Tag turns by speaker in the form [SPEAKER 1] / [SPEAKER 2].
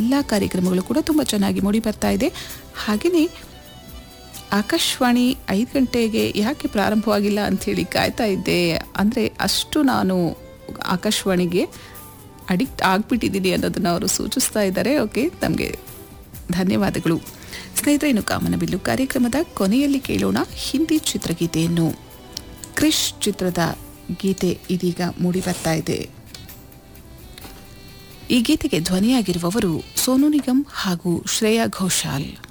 [SPEAKER 1] ಎಲ್ಲ ಕಾರ್ಯಕ್ರಮಗಳು ಕೂಡ ತುಂಬ ಚೆನ್ನಾಗಿ ಮೂಡಿ ಬರ್ತಾ ಇದೆ ಹಾಗೆಯೇ ಆಕಾಶವಾಣಿ ಐದು ಗಂಟೆಗೆ ಯಾಕೆ ಪ್ರಾರಂಭವಾಗಿಲ್ಲ ಅಂಥೇಳಿ ಕಾಯ್ತಾ ಇದ್ದೆ ಅಂದರೆ ಅಷ್ಟು ನಾನು ಆಕಾಶವಾಣಿಗೆ ಅಡಿಕ್ಟ್ ಆಗಿಬಿಟ್ಟಿದ್ದೀನಿ ಅನ್ನೋದನ್ನು ಅವರು ಸೂಚಿಸ್ತಾ ಇದ್ದಾರೆ ಓಕೆ ತಮಗೆ ಧನ್ಯವಾದಗಳು ಸ್ನೇಹಿತರೆ ಇನ್ನು ಕಾಮನಬಿಲ್ಲು ಕಾರ್ಯಕ್ರಮದ ಕೊನೆಯಲ್ಲಿ ಕೇಳೋಣ ಹಿಂದಿ ಚಿತ್ರಗೀತೆಯನ್ನು ಕ್ರಿಶ್ ಚಿತ್ರದ ಗೀತೆ ಇದೀಗ ಮೂಡಿ ಬರ್ತಾ ಇದೆ ಈ ಗೀತೆಗೆ ಧ್ವನಿಯಾಗಿರುವವರು ಸೋನು ನಿಗಮ್ ಹಾಗೂ ಶ್ರೇಯಾ ಘೋಷಾಲ್